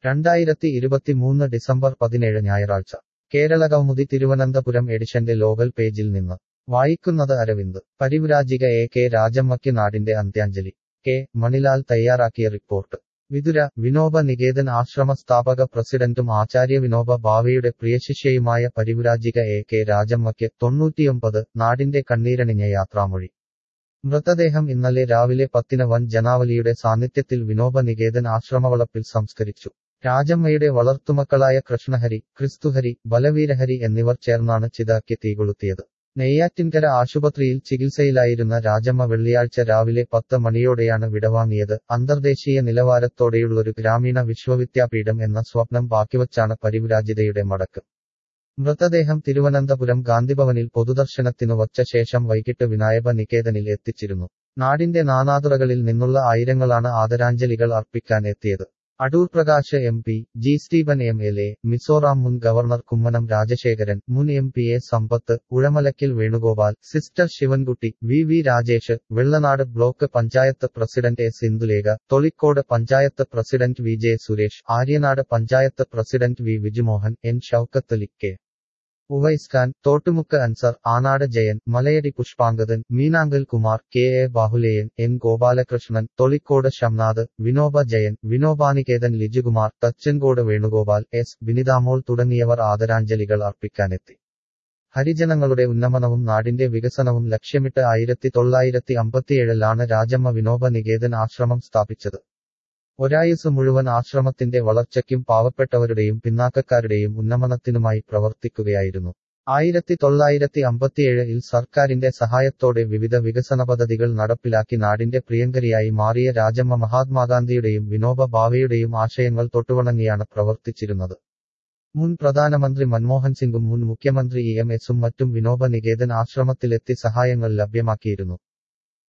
രണ്ടായിരത്തി ഇരുപത്തിമൂന്ന് ഡിസംബർ പതിനേഴ് ഞായറാഴ്ച കേരളകൗമുദി തിരുവനന്തപുരം എഡിഷന്റെ ലോകൽ പേജിൽ നിന്ന് വായിക്കുന്നത് അരവിന്ദ് പരിവ്രാജിക എ കെ രാജമ്മയ്ക്ക് നാടിന്റെ അന്ത്യാഞ്ജലി കെ മണിലാൽ തയ്യാറാക്കിയ റിപ്പോർട്ട് വിതുര വിനോബ നികേതൻ ആശ്രമ സ്ഥാപക പ്രസിഡന്റും ആചാര്യ വിനോബ ഭാവയുടെ പ്രിയശിഷ്യയുമായ പരിവ്രാജിക എ കെ രാജമ്മയ്ക്ക് തൊണ്ണൂറ്റിയൊമ്പത് നാടിന്റെ കണ്ണീരണിഞ്ഞ യാത്രാമൊഴി മൃതദേഹം ഇന്നലെ രാവിലെ പത്തിന് വൻ ജനാവലിയുടെ സാന്നിധ്യത്തിൽ വിനോബ നികേതൻ ആശ്രമവളപ്പിൽ സംസ്കരിച്ചു രാജമ്മയുടെ വളർത്തുമക്കളായ കൃഷ്ണഹരി ക്രിസ്തുഹരി ബലവീരഹരി എന്നിവർ ചേർന്നാണ് ചിതാക്കി തീകൊളുത്തിയത് നെയ്യാറ്റിൻകര ആശുപത്രിയിൽ ചികിത്സയിലായിരുന്ന രാജമ്മ വെള്ളിയാഴ്ച രാവിലെ പത്ത് മണിയോടെയാണ് വിടവാങ്ങിയത് അന്തർദേശീയ നിലവാരത്തോടെയുള്ളൊരു ഗ്രാമീണ വിശ്വവിദ്യാപീഠം എന്ന സ്വപ്നം ബാക്കിവച്ചാണ് പരിവ്രാജിതയുടെ മടക്ക് മൃതദേഹം തിരുവനന്തപുരം ഗാന്ധിഭവനിൽ പൊതുദർശനത്തിനു വച്ച ശേഷം വൈകിട്ട് വിനായക നികേതനിൽ എത്തിച്ചിരുന്നു നാടിന്റെ നാനാതുറകളിൽ നിന്നുള്ള ആയിരങ്ങളാണ് ആദരാഞ്ജലികൾ അർപ്പിക്കാൻ എത്തിയത് Adoor Prakash M P G Stephen M L A Mizoram മുൻ ഗവർണർ കുമ്മനം രാജശേഖരൻ മുൻ എം പി എ സമ്പത്ത് ഉഴമലക്കിൽ Venugopal sister Sivankutty V V Rajesh Vellanad block panchayat president S Indulekha Tholicode panchayat president V J Suresh Aryanad panchayat president V Vijumohan N Shoukathali K Uvais Khan Thottumukku Ansar Anad Jayan Malayadi Pushpangadan Meenankal Kumar K A Bahuleyan N Gopalakrishnan Tholicode Shamnath Vinoba Jayan വിനോബാനികേതൻ Lijukumar Thachankode Venugopal S Vinithamol തുടങ്ങിയവർ ആദരാഞ്ജലികൾ അർപ്പിക്കാനെത്തി ഹരിജനങ്ങളുടെ ഉന്നമനവും നാടിന്റെ വികസനവും ലക്ഷ്യമിട്ട് ആയിരത്തി തൊള്ളായിരത്തി അമ്പത്തിയേഴിലാണ് രാജമ്മ വിനോബ നികേതൻ ആശ്രമം സ്ഥാപിച്ചത് ഒരായുസ് മുഴുവൻ ആശ്രമത്തിന്റെ വളർച്ചയ്ക്കും പാവപ്പെട്ടവരുടെയും പിന്നാക്കക്കാരുടെയും ഉന്നമനത്തിനുമായി പ്രവർത്തിക്കുകയായിരുന്നു ആയിരത്തി തൊള്ളായിരത്തി അമ്പത്തിയേഴിൽ സർക്കാരിന്റെ സഹായത്തോടെ വിവിധ വികസന പദ്ധതികൾ നടപ്പിലാക്കി നാടിന്റെ പ്രിയങ്കരിയായി മാറിയ രാജമ്മ മഹാത്മാഗാന്ധിയുടെയും വിനോബ ഭാവയുടെയും ആശയങ്ങൾ തൊട്ടുവണങ്ങിയാണ് പ്രവർത്തിച്ചിരുന്നത് മുൻ പ്രധാനമന്ത്രി മൻമോഹൻ സിംഗും മുൻ മുഖ്യമന്ത്രി ഇ എം എസും മറ്റും വിനോബ നികേതൻ ആശ്രമത്തിലെത്തി സഹായങ്ങൾ ലഭ്യമാക്കിയിരുന്നു